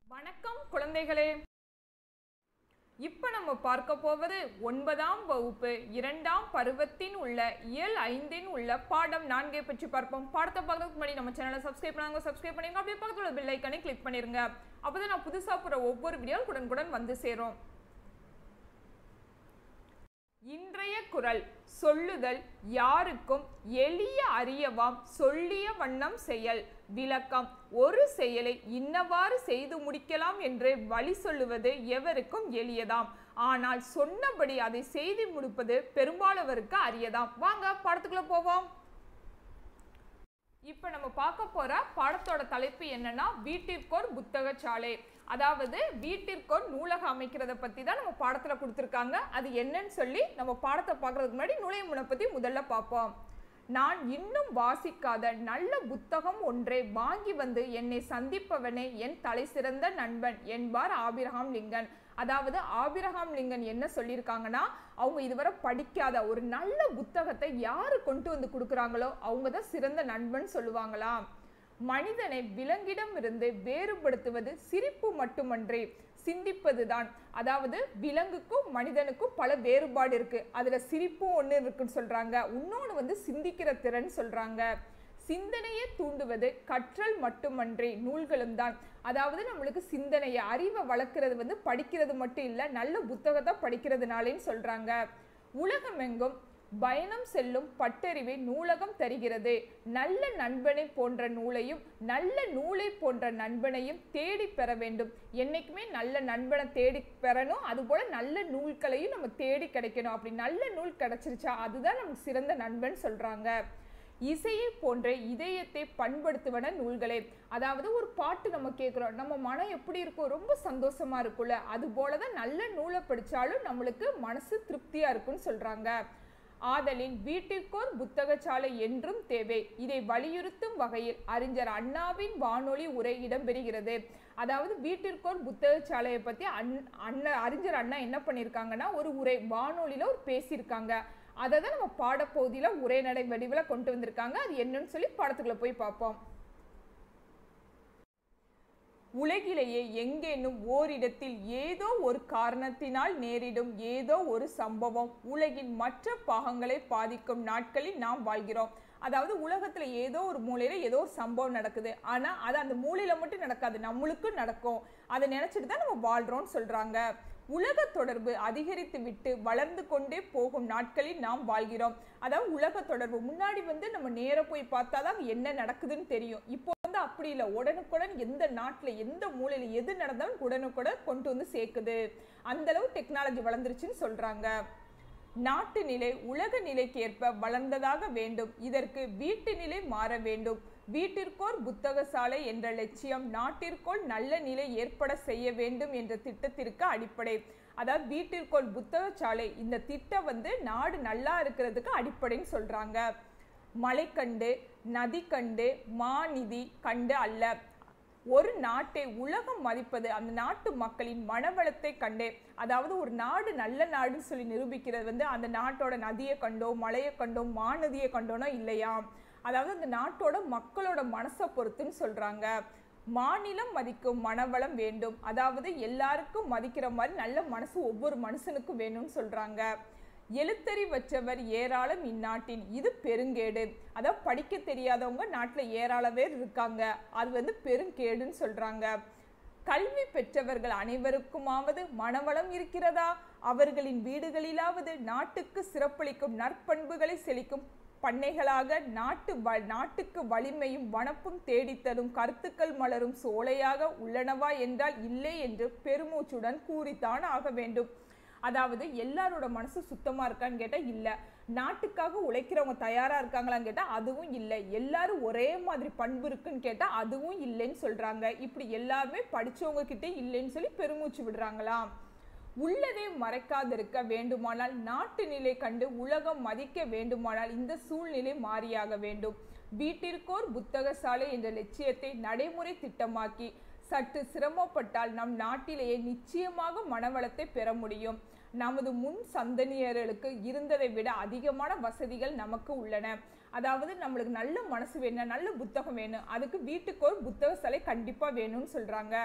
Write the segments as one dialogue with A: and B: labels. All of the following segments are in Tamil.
A: வணக்கம் குழந்தைகளே இப்ப நம்ம பார்க்க போவது ஒன்பதாம் வகுப்பு இரண்டாம் பருவத்தின் உள்ள இயல் ஐந்தின் உள்ள பாடம் நான்கை பற்றி பார்ப்போம் பாடத்தை பார்க்கறதுக்கு முன்னாடி நம்ம சேனலை சப்ஸ்கிரைப் பண்ணாங்க சப்ஸ்கிரைப் பண்ணிருங்க அப்படியே பக்கத்துல உள்ள பெல் ஐக்கானை கிளிக் பண்ணிருங்க அப்பதான் நான் புதுசா போற ஒவ்வொரு வீடியோ உடனுக்குடன் வந்து சேரும் இன்றைய குரல் சொல்லுதல் யாருக்கும் எளிய அறியவாம் சொல்லிய வண்ணம் செயல் விளக்கம் ஒரு செயலை இன்னவாறு செய்து முடிக்கலாம் என்று வழி சொல்லுவது எவருக்கும் எளியதாம் ஆனால் சொன்னபடி அதை செய்து முடிப்பது பெரும்பாலவருக்கு அரியதாம் வாங்க பாடத்துக்குள்ள போவோம் இப்ப நம்ம பார்க்க போற பாடத்தோட தலைப்பு என்னன்னா வீட்டிற்கோர் புத்தகச்சாலை அதாவது வீட்டிற்கோர் நூலகம் அமைக்கிறத பத்தி தான் நம்ம பாடத்துல கொடுத்துருக்காங்க அது என்னன்னு சொல்லி நம்ம பாடத்தை பார்க்கறதுக்கு முன்னாடி நுழைய முனை பத்தி முதல்ல பார்ப்போம் நான் இன்னும் வாசிக்காத நல்ல புத்தகம் ஒன்றை வாங்கி வந்து என்னை சந்திப்பவனே என் தலை சிறந்த நண்பன் என்பார் ஆபிரகாம் லிங்கன் அதாவது ஆபிரகாம் லிங்கன் என்ன சொல்லியிருக்காங்கன்னா அவங்க இதுவரை படிக்காத ஒரு நல்ல புத்தகத்தை யாரு கொண்டு வந்து கொடுக்குறாங்களோ அவங்க தான் சிறந்த நண்பன் சொல்லுவாங்களாம் மனிதனை விலங்கிடமிருந்து வேறுபடுத்துவது சிரிப்பு மட்டுமன்றி சிந்திப்பதுதான் அதாவது விலங்குக்கும் மனிதனுக்கும் பல வேறுபாடு இருக்கு அதுல சிரிப்பும் ஒன்று இருக்குன்னு சொல்றாங்க இன்னொன்று வந்து சிந்திக்கிற திறன் சொல்றாங்க சிந்தனையை தூண்டுவது கற்றல் மட்டுமன்றி நூல்களும் தான் அதாவது நம்மளுக்கு சிந்தனையை அறிவை வளர்க்கறது வந்து படிக்கிறது மட்டும் இல்லை நல்ல புத்தகத்தை படிக்கிறதுனாலேன்னு சொல்றாங்க உலகமெங்கும் பயணம் செல்லும் பட்டறிவை நூலகம் தருகிறது நல்ல நண்பனை போன்ற நூலையும் நல்ல நூலை போன்ற நண்பனையும் தேடி பெற வேண்டும் என்னைக்குமே நல்ல நண்பனை தேடி பெறணும் அதுபோல நல்ல நூல்களையும் நம்ம தேடி கிடைக்கணும் அப்படி நல்ல நூல் கிடைச்சிருச்சா அதுதான் நமக்கு சிறந்த நண்பன் சொல்றாங்க இசையை போன்ற இதயத்தை பண்படுத்துவன நூல்களே அதாவது ஒரு பாட்டு நம்ம கேட்குறோம் நம்ம மனம் எப்படி இருக்கும் ரொம்ப சந்தோஷமா இருக்கும்ல அது போலதான் நல்ல நூலை படிச்சாலும் நம்மளுக்கு மனசு திருப்தியா இருக்கும்னு சொல்றாங்க ஆதலின் வீட்டிற்கோர் புத்தகச்சாலை என்றும் தேவை இதை வலியுறுத்தும் வகையில் அறிஞர் அண்ணாவின் வானொலி உரை இடம்பெறுகிறது அதாவது வீட்டிற்கோர் புத்தகச்சாலையை பத்தி அண் அண்ணா அறிஞர் அண்ணா என்ன பண்ணியிருக்காங்கன்னா ஒரு உரை வானொலியில ஒரு பேசியிருக்காங்க அதை தான் நம்ம பாடப்பகுதியில உரைநடை வடிவில் கொண்டு வந்திருக்காங்க அது என்னன்னு சொல்லி பாடத்துக்குள்ள போய் பார்ப்போம் உலகிலேயே எங்கேனும் ஓரிடத்தில் ஏதோ ஒரு காரணத்தினால் நேரிடும் ஏதோ ஒரு சம்பவம் உலகின் மற்ற பாகங்களை பாதிக்கும் நாட்களில் நாம் வாழ்கிறோம் அதாவது உலகத்துல ஏதோ ஒரு மூலையில ஏதோ ஒரு சம்பவம் நடக்குது ஆனா அது அந்த மூலையில மட்டும் நடக்காது நம்மளுக்கும் நடக்கும் அதை நினைச்சிட்டு தான் நம்ம வாழ்றோம்னு சொல்றாங்க உலக தொடர்பு அதிகரித்து விட்டு வளர்ந்து கொண்டே போகும் நாட்களில் நாம் வாழ்கிறோம் அதாவது உலக தொடர்பு முன்னாடி வந்து நம்ம நேர போய் பார்த்தா தான் என்ன நடக்குதுன்னு தெரியும் இப்போ வந்து அப்படி இல்லை உடனுக்குடன் எந்த நாட்டில் எந்த மூலையில் எது நடந்தாலும் உடனுக்குடன் கொண்டு வந்து சேர்க்குது அந்த அளவு டெக்னாலஜி வளர்ந்துருச்சுன்னு சொல்றாங்க நாட்டு நிலை உலக நிலைக்கு ஏற்ப வளர்ந்ததாக வேண்டும் இதற்கு வீட்டு நிலை மாற வேண்டும் வீட்டிற்கோர் புத்தகசாலை என்ற லட்சியம் நாட்டிற்கோள் நல்ல நிலை ஏற்பட செய்ய வேண்டும் என்ற திட்டத்திற்கு அடிப்படை அதாவது வீட்டிற்கோள் புத்தகசாலை இந்த திட்டம் வந்து நாடு நல்லா இருக்கிறதுக்கு அடிப்படைன்னு சொல்றாங்க மலை கண்டு நதி கண்டு மாநிதி கண்டு அல்ல ஒரு நாட்டை உலகம் மதிப்பது அந்த நாட்டு மக்களின் மனவளத்தை கண்டே அதாவது ஒரு நாடு நல்ல நாடுன்னு சொல்லி நிரூபிக்கிறது வந்து அந்த நாட்டோட நதியை கண்டோ மலையை கண்டோ மாநதியை கண்டோனோ இல்லையா அதாவது அந்த நாட்டோட மக்களோட மனசை பொறுத்துன்னு சொல்றாங்க மாநிலம் மதிக்கும் மனவளம் வேண்டும் அதாவது எல்லாருக்கும் மதிக்கிற மாதிரி நல்ல மனசு ஒவ்வொரு மனுஷனுக்கும் வேணும்னு சொல்றாங்க எழுத்தறிவற்றவர் ஏராளம் இந்நாட்டின் இது பெருங்கேடு அதாவது படிக்க தெரியாதவங்க நாட்டில் ஏராள பேர் இருக்காங்க அது வந்து பெருங்கேடுன்னு சொல்றாங்க கல்வி பெற்றவர்கள் அனைவருக்குமாவது மனவளம் இருக்கிறதா அவர்களின் வீடுகளிலாவது நாட்டுக்கு சிறப்பளிக்கும் நற்பண்புகளை செழிக்கும் பண்ணைகளாக நாட்டு வ நாட்டுக்கு வலிமையும் வனப்பும் தேடித்தரும் கருத்துக்கள் மலரும் சோலையாக உள்ளனவா என்றால் இல்லை என்று பெருமூச்சுடன் கூறித்தான் ஆக வேண்டும் அதாவது எல்லாரோட மனசு சுத்தமா இருக்கான்னு கேட்டா இல்ல நாட்டுக்காக உழைக்கிறவங்க தயாரா இருக்காங்களான்னு கேட்டா அதுவும் இல்லை எல்லாரும் ஒரே மாதிரி பண்பு இருக்குன்னு கேட்டா அதுவும் இல்லைன்னு சொல்றாங்க இப்படி எல்லாருமே படிச்சவங்க கிட்டே இல்லைன்னு சொல்லி பெருமூச்சு விடுறாங்களாம் உள்ளதை மறைக்காதிருக்க வேண்டுமானால் நாட்டு நிலை கண்டு உலகம் மதிக்க வேண்டுமானால் இந்த சூழ்நிலை மாறியாக வேண்டும் வீட்டிற்கோர் புத்தகசாலை என்ற லட்சியத்தை நடைமுறை திட்டமாக்கி சற்று சிரமப்பட்டால் நம் நாட்டிலேயே நிச்சயமாக மனவளத்தை பெற முடியும் நமது முன் சந்ததியர்களுக்கு இருந்ததை விட அதிகமான வசதிகள் நமக்கு உள்ளன அதாவது நம்மளுக்கு நல்ல மனசு வேணும் நல்ல புத்தகம் வேணும் அதுக்கு வீட்டுக்கு ஒரு புத்தக சாலை கண்டிப்பாக வேணும்னு சொல்கிறாங்க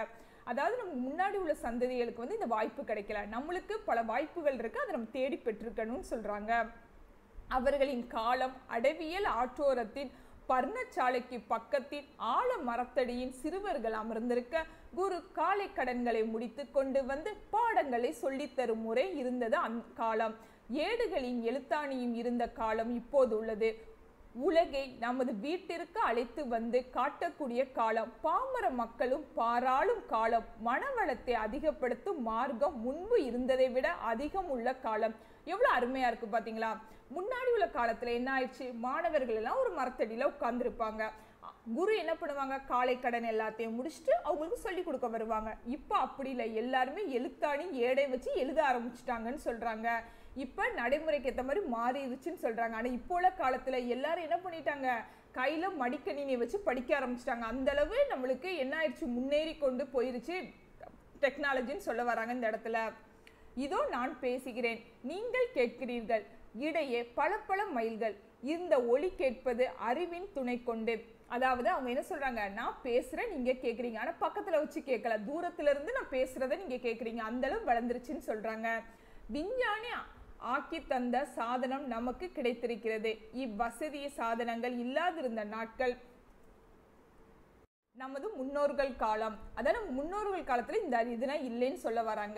A: அதாவது நமக்கு முன்னாடி உள்ள சந்ததிகளுக்கு வந்து இந்த வாய்ப்பு கிடைக்கல நம்மளுக்கு பல வாய்ப்புகள் இருக்கு அதை நம்ம தேடி பெற்றிருக்கணும்னு சொல்றாங்க அவர்களின் காலம் அடவியல் ஆற்றோரத்தின் பர்ணச்சாலைக்கு பக்கத்தில் ஆழ மரத்தடியின் சிறுவர்கள் அமர்ந்திருக்க குரு காலை கடன்களை முடித்து கொண்டு வந்து பாடங்களை சொல்லித் தரும் முறை இருந்தது அந் காலம் ஏடுகளின் எழுத்தாணியும் இருந்த காலம் இப்போது உள்ளது உலகை நமது வீட்டிற்கு அழைத்து வந்து காட்டக்கூடிய காலம் பாமர மக்களும் பாராளும் காலம் மனவளத்தை அதிகப்படுத்தும் மார்க்கம் முன்பு இருந்ததை விட அதிகம் உள்ள காலம் எவ்வளவு அருமையா இருக்கு பாத்தீங்களா முன்னாடி உள்ள காலத்துல என்ன ஆயிடுச்சு மாணவர்கள் எல்லாம் ஒரு மரத்தடியில உட்கார்ந்துருப்பாங்க குரு என்ன பண்ணுவாங்க காலை கடன் எல்லாத்தையும் முடிச்சுட்டு அவங்களுக்கு சொல்லி கொடுக்க வருவாங்க இப்போ அப்படி இல்லை எல்லாருமே எழுத்தாணி ஏடை வச்சு எழுத ஆரம்பிச்சிட்டாங்கன்னு சொல்றாங்க இப்போ நடைமுறைக்கு ஏற்ற மாதிரி மாறிடுச்சுன்னு சொல்றாங்க ஆனால் இப்போ உள்ள காலத்துல எல்லாரும் என்ன பண்ணிட்டாங்க கையில மடிக்கணினியை வச்சு படிக்க ஆரம்பிச்சிட்டாங்க அந்த அளவு நம்மளுக்கு என்ன ஆயிடுச்சு முன்னேறி கொண்டு போயிருச்சு டெக்னாலஜின்னு சொல்ல வராங்க இந்த இடத்துல இதோ நான் பேசுகிறேன் நீங்கள் கேட்கிறீர்கள் இடையே பல பல மைல்கள் இந்த ஒளி கேட்பது அறிவின் துணை கொண்டு அதாவது அவங்க என்ன சொல்றாங்க நான் பேசுறேன் நீங்க கேக்குறீங்க ஆனா பக்கத்துல வச்சு கேட்கல தூரத்துல இருந்து நான் பேசுறதை நீங்க கேக்குறீங்க அந்த அளவு வளர்ந்துருச்சுன்னு சொல்றாங்க விஞ்ஞானி ஆக்கி தந்த சாதனம் நமக்கு கிடைத்திருக்கிறது இவ்வசதி சாதனங்கள் இல்லாதிருந்த நாட்கள் நமது முன்னோர்கள் காலம் அதாவது நம்ம முன்னோர்கள் காலத்துல இந்த இதெல்லாம் இல்லைன்னு சொல்ல வராங்க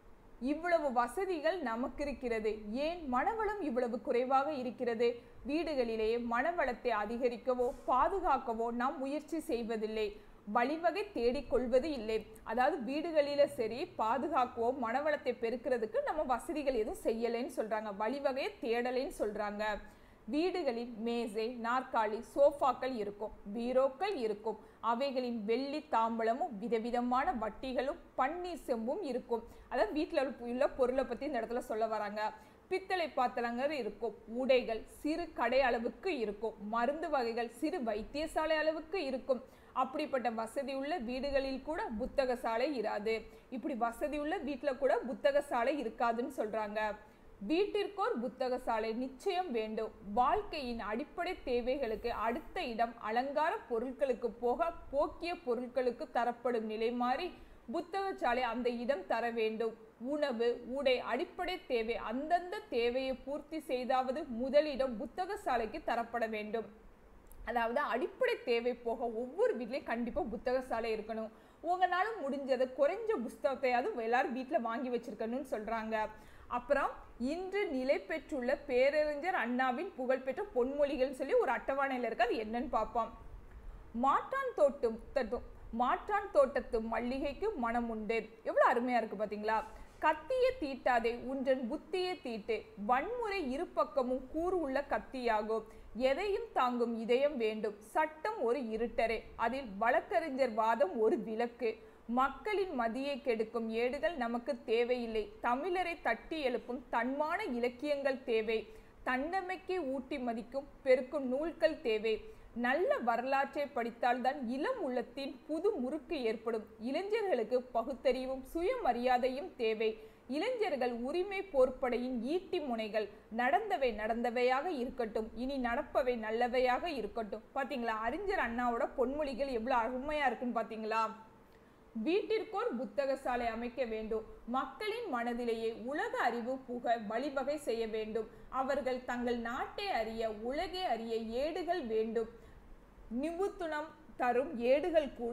A: இவ்வளவு வசதிகள் நமக்கு இருக்கிறது ஏன் மனவளம் இவ்வளவு குறைவாக இருக்கிறது வீடுகளிலேயே மனவளத்தை அதிகரிக்கவோ பாதுகாக்கவோ நாம் முயற்சி செய்வதில்லை வழிவகை தேடிக்கொள்வது இல்லை அதாவது வீடுகளில சரி பாதுகாக்கவோ மனவளத்தை பெருக்கிறதுக்கு நம்ம வசதிகள் எதுவும் செய்யலைன்னு சொல்றாங்க வழிவகையை தேடலைன்னு சொல்றாங்க வீடுகளில் மேசை நாற்காலி சோஃபாக்கள் இருக்கும் பீரோக்கள் இருக்கும் அவைகளின் வெள்ளி தாம்பலமும் விதவிதமான வட்டிகளும் பன்னீர் செம்பும் இருக்கும் அதாவது வீட்டில் உள்ள பொருளை பற்றி இந்த இடத்துல சொல்ல வராங்க பித்தளை பாத்திரங்கள் இருக்கும் உடைகள் சிறு கடை அளவுக்கு இருக்கும் மருந்து வகைகள் சிறு வைத்தியசாலை அளவுக்கு இருக்கும் அப்படிப்பட்ட வசதி உள்ள வீடுகளில் கூட புத்தக சாலை இராது இப்படி வசதி உள்ள வீட்டில் கூட புத்தக சாலை இருக்காதுன்னு சொல்றாங்க வீட்டிற்கோர் புத்தக சாலை நிச்சயம் வேண்டும் வாழ்க்கையின் அடிப்படை தேவைகளுக்கு அடுத்த இடம் அலங்கார பொருட்களுக்கு போக போக்கிய பொருட்களுக்கு தரப்படும் நிலை மாறி புத்தக சாலை அந்த இடம் தர வேண்டும் உணவு உடை அடிப்படை தேவை அந்தந்த தேவையை பூர்த்தி செய்தாவது முதலிடம் புத்தக சாலைக்கு தரப்பட வேண்டும் அதாவது அடிப்படை தேவை போக ஒவ்வொரு வீட்லேயும் கண்டிப்பாக புத்தக சாலை இருக்கணும் உங்களால முடிஞ்சது குறைஞ்ச புஸ்தகத்தையாவது எல்லாரும் வீட்டில் வாங்கி வச்சிருக்கணும்னு சொல்றாங்க அப்புறம் இன்று நிலை பெற்றுள்ள பேரறிஞர் அண்ணாவின் புகழ்பெற்ற பொன்மொழிகள் சொல்லி ஒரு அட்டவணையில் இருக்கு அது என்னன்னு பார்ப்போம் மாற்றான் தோட்டம் தட்டும் மாற்றான் தோட்டத்து மல்லிகைக்கு மனம் உண்டு எவ்வளவு அருமையா இருக்கு பாத்தீங்களா கத்தியை தீட்டாதே உன்றன் புத்தியை தீட்டு வன்முறை இரு பக்கமும் கூறு உள்ள கத்தியாகும் எதையும் தாங்கும் இதயம் வேண்டும் சட்டம் ஒரு இருட்டரே அதில் வழக்கறிஞர் வாதம் ஒரு விளக்கு மக்களின் மதியை கெடுக்கும் ஏடுகள் நமக்கு தேவையில்லை தமிழரை தட்டி எழுப்பும் தன்மான இலக்கியங்கள் தேவை தன்னமைக்கு ஊட்டி மதிக்கும் பெருக்கும் நூல்கள் தேவை நல்ல வரலாற்றை படித்தால்தான் இளம் உள்ளத்தின் புது முறுக்கு ஏற்படும் இளைஞர்களுக்கு பகுத்தறிவும் சுயமரியாதையும் தேவை இளைஞர்கள் உரிமை போர்ப்படையின் ஈட்டி முனைகள் நடந்தவை நடந்தவையாக இருக்கட்டும் இனி நடப்பவை நல்லவையாக இருக்கட்டும் பாத்தீங்களா அறிஞர் அண்ணாவோட பொன்மொழிகள் எவ்வளவு அருமையா இருக்குன்னு பாத்தீங்களா வீட்டிற்கோர் புத்தக சாலை அமைக்க வேண்டும் மக்களின் மனதிலேயே உலக அறிவு புக வழிவகை செய்ய வேண்டும் அவர்கள் தங்கள் நாட்டை அறிய உலகை அறிய ஏடுகள் வேண்டும் நிபுத்துணம் தரும் ஏடுகள் கூட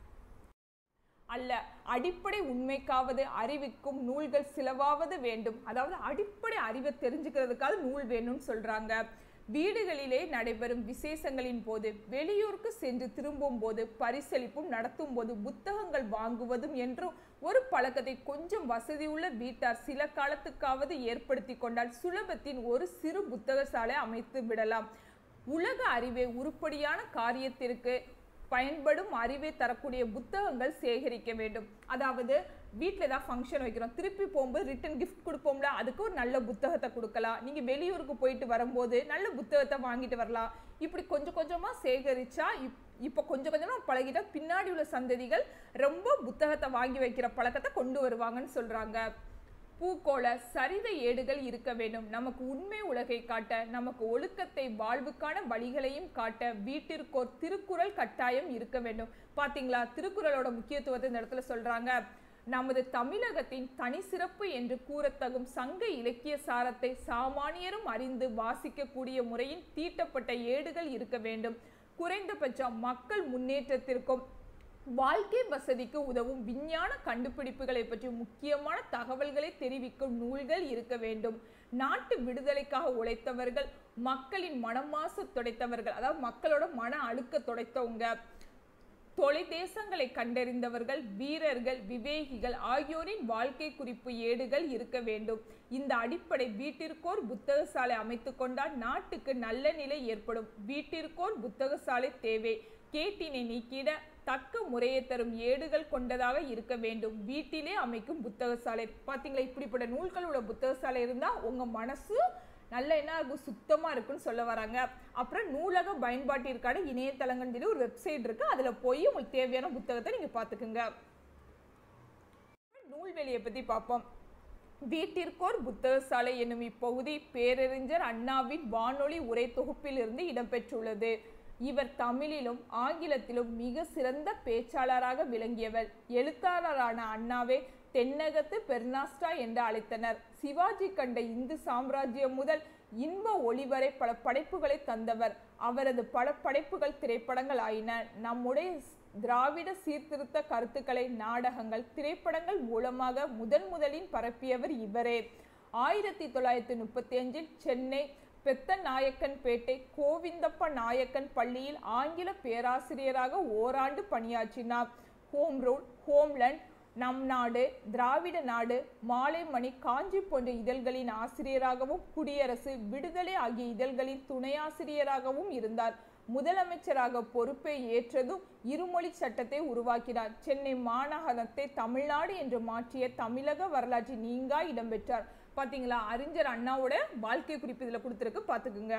A: அல்ல அடிப்படை உண்மைக்காவது அறிவிக்கும் நூல்கள் சிலவாவது வேண்டும் அதாவது அடிப்படை அறிவை தெரிஞ்சுக்கிறதுக்காவது நூல் வேணும்னு சொல்றாங்க வீடுகளிலே நடைபெறும் விசேஷங்களின் போது வெளியூருக்கு சென்று திரும்பும் போது பரிசளிப்பும் நடத்தும் போது புத்தகங்கள் வாங்குவதும் என்றும் ஒரு பழக்கத்தை கொஞ்சம் வசதியுள்ள வீட்டார் சில காலத்துக்காவது ஏற்படுத்தி கொண்டால் சுலபத்தின் ஒரு சிறு புத்தக சாலை அமைத்து விடலாம் உலக அறிவை உருப்படியான காரியத்திற்கு பயன்படும் அறிவை தரக்கூடிய புத்தகங்கள் சேகரிக்க வேண்டும் அதாவது வீட்டில் ஏதாவது ஃபங்க்ஷன் வைக்கிறோம் திருப்பி போகும்போது ரிட்டன் கிஃப்ட் கொடுப்போம்ல அதுக்கு ஒரு நல்ல புத்தகத்தை கொடுக்கலாம் நீங்கள் வெளியூருக்கு போயிட்டு வரும்போது நல்ல புத்தகத்தை வாங்கிட்டு வரலாம் இப்படி கொஞ்சம் கொஞ்சமாக சேகரிச்சா இப் இப்போ கொஞ்சம் கொஞ்சமாக பழகிட்டா பின்னாடி உள்ள சந்ததிகள் ரொம்ப புத்தகத்தை வாங்கி வைக்கிற பழக்கத்தை கொண்டு வருவாங்கன்னு சொல்கிறாங்க பூக்கோள சரித ஏடுகள் இருக்க வேண்டும் நமக்கு உண்மை உலகை காட்ட நமக்கு ஒழுக்கத்தை வாழ்வுக்கான வழிகளையும் காட்ட வீட்டிற்கோர் திருக்குறள் கட்டாயம் இருக்க வேண்டும் பாத்தீங்களா திருக்குறளோட முக்கியத்துவத்தை இந்த இடத்துல சொல்றாங்க நமது தமிழகத்தின் தனி சிறப்பு என்று கூறத்தகும் சங்க இலக்கிய சாரத்தை சாமானியரும் அறிந்து வாசிக்கக்கூடிய முறையில் தீட்டப்பட்ட ஏடுகள் இருக்க வேண்டும் குறைந்தபட்சம் மக்கள் முன்னேற்றத்திற்கும் வாழ்க்கை வசதிக்கு உதவும் விஞ்ஞான கண்டுபிடிப்புகளை பற்றி முக்கியமான தகவல்களை தெரிவிக்கும் நூல்கள் இருக்க வேண்டும் நாட்டு விடுதலைக்காக உழைத்தவர்கள் மக்களின் மனமாசு துடைத்தவர்கள் அதாவது மக்களோட மன அழுக்க துடைத்தவங்க தொலை தேசங்களை கண்டறிந்தவர்கள் வீரர்கள் விவேகிகள் ஆகியோரின் வாழ்க்கை குறிப்பு ஏடுகள் இருக்க வேண்டும் இந்த அடிப்படை வீட்டிற்கோர் புத்தகசாலை அமைத்து கொண்டால் நாட்டுக்கு நல்ல நிலை ஏற்படும் வீட்டிற்கோர் புத்தகசாலை தேவை கேட்டினை நீக்கிட தக்க முறையை தரும் ஏடுகள் கொண்டதாக இருக்க வேண்டும் வீட்டிலே அமைக்கும் புத்தகசாலை பாத்தீங்களா இப்படிப்பட்ட நூல்களோட புத்தகசாலை இருந்தா உங்க மனசு நல்ல என்ன இருக்கும் சுத்தமா இருக்குன்னு சொல்ல வராங்க அப்புறம் நூலக பயன்பாட்டிற்கான இணையதளங்கள்னு சொல்லி ஒரு வெப்சைட் இருக்கு அதுல போய் உங்களுக்கு தேவையான புத்தகத்தை நீங்க பாத்துக்குங்க நூல்வெளியை பத்தி பார்ப்போம் வீட்டிற்கோர் புத்தகசாலை என்னும் இப்பகுதி பேரறிஞர் அண்ணாவின் வானொலி உரை தொகுப்பிலிருந்து இடம்பெற்றுள்ளது இவர் தமிழிலும் ஆங்கிலத்திலும் மிக சிறந்த பேச்சாளராக விளங்கியவர் எழுத்தாளரான அண்ணாவே தென்னகத்து பெர்னாஸ்டா என்று அழைத்தனர் சிவாஜி கண்ட இந்து சாம்ராஜ்யம் முதல் இன்ப ஒளிவரை பல படைப்புகளை தந்தவர் அவரது பல படைப்புகள் திரைப்படங்கள் ஆயின நம்முடைய திராவிட சீர்திருத்த கருத்துக்களை நாடகங்கள் திரைப்படங்கள் மூலமாக முதன் முதலில் பரப்பியவர் இவரே ஆயிரத்தி தொள்ளாயிரத்தி முப்பத்தி அஞ்சில் சென்னை பெத்த நாயக்கன்பேட்டை கோவிந்தப்ப நாயக்கன் பள்ளியில் ஆங்கில பேராசிரியராக ஓராண்டு பணியாற்றினார் ஹோம் ரூல் ஹோம்லேண்ட் நம் நாடு திராவிட நாடு மாலைமணி காஞ்சி போன்ற இதழ்களின் ஆசிரியராகவும் குடியரசு விடுதலை ஆகிய இதழ்களின் துணை ஆசிரியராகவும் இருந்தார் முதலமைச்சராக பொறுப்பை ஏற்றதும் இருமொழி சட்டத்தை உருவாக்கினார் சென்னை மாநகரத்தை தமிழ்நாடு என்று மாற்றிய தமிழக வரலாற்றில் நீங்கா இடம்பெற்றார் பாத்தீங்களா அறிஞர் அண்ணாவோட வாழ்க்கை குறிப்பு இதுல கொடுத்துருக்கு பாத்துக்குங்க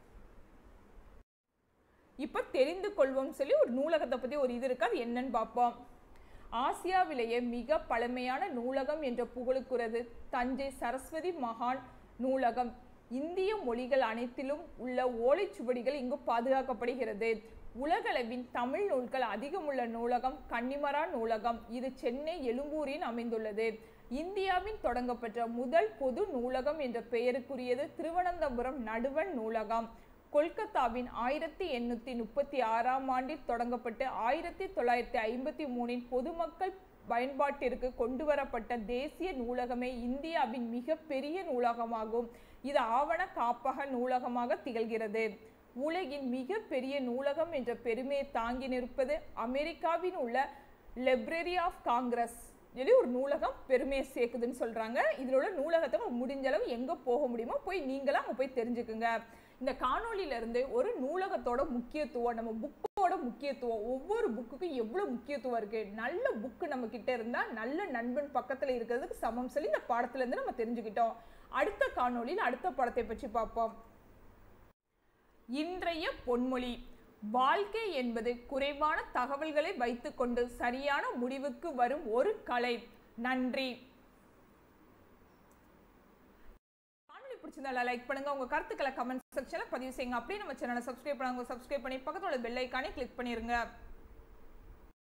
A: இப்ப தெரிந்து கொள்வோம் சொல்லி ஒரு நூலகத்தை பத்தி ஒரு இது இருக்கு அது என்னன்னு பார்ப்போம் ஆசியாவிலேயே மிக பழமையான நூலகம் என்ற புகழுக்குறது தஞ்சை சரஸ்வதி மகான் நூலகம் இந்திய மொழிகள் அனைத்திலும் உள்ள ஓலைச்சுவடிகள் இங்கு பாதுகாக்கப்படுகிறது உலகளவின் தமிழ் நூல்கள் அதிகமுள்ள நூலகம் கன்னிமரா நூலகம் இது சென்னை எழும்பூரில் அமைந்துள்ளது இந்தியாவின் தொடங்கப்பட்ட முதல் பொது நூலகம் என்ற பெயருக்குரியது திருவனந்தபுரம் நடுவன் நூலகம் கொல்கத்தாவின் ஆயிரத்தி எண்ணூத்தி முப்பத்தி ஆறாம் ஆண்டில் தொடங்கப்பட்டு ஆயிரத்தி தொள்ளாயிரத்தி ஐம்பத்தி மூணில் பொதுமக்கள் பயன்பாட்டிற்கு கொண்டு வரப்பட்ட தேசிய நூலகமே இந்தியாவின் மிக பெரிய நூலகமாகும் இது ஆவண காப்பக நூலகமாக திகழ்கிறது உலகின் மிக பெரிய நூலகம் என்ற பெருமையை தாங்கி நிற்பது அமெரிக்காவின் உள்ள லைப்ரரி ஆஃப் காங்கிரஸ் சொல்லி ஒரு நூலகம் பெருமையை சேர்க்குதுன்னு சொல்றாங்க இதில் உள்ள நூலகத்தை உங்களுக்கு முடிஞ்ச அளவு எங்க போக முடியுமோ போய் நீங்களா அங்க போய் தெரிஞ்சுக்குங்க இந்த காணொளியில இருந்து ஒரு நூலகத்தோட முக்கியத்துவம் நம்ம புக்கோட முக்கியத்துவம் ஒவ்வொரு புக்குக்கும் எவ்வளவு முக்கியத்துவம் இருக்கு நல்ல புக்கு நம்ம கிட்ட இருந்தா நல்ல நண்பன் பக்கத்துல இருக்கிறதுக்கு சமம் சொல்லி இந்த பாடத்துல இருந்து நம்ம தெரிஞ்சுக்கிட்டோம் அடுத்த காணொளியில் அடுத்த படத்தை பற்றி பார்ப்போம் இன்றைய பொன்மொழி வாழ்க்கை என்பது குறைவான தகவல்களை வைத்துக்கொண்டு சரியான முடிவுக்கு வரும் ஒரு கலை நன்றி காணொளி பிடிச்சிருந்தா லைக் பண்ணுங்க உங்க கருத்துக்களை கமெண்ட் செக்ஷன்ல பதிவு செய்யுங்க அப்படியே நம்ம சேனலை சப்ஸ்கிரைப் பண்ணுங்க சப்ஸ்கிரைப் பண்ணி பக்கத்துல உள்ள பெல் ஐக்கானே கிளிக் பண்ணிருங்க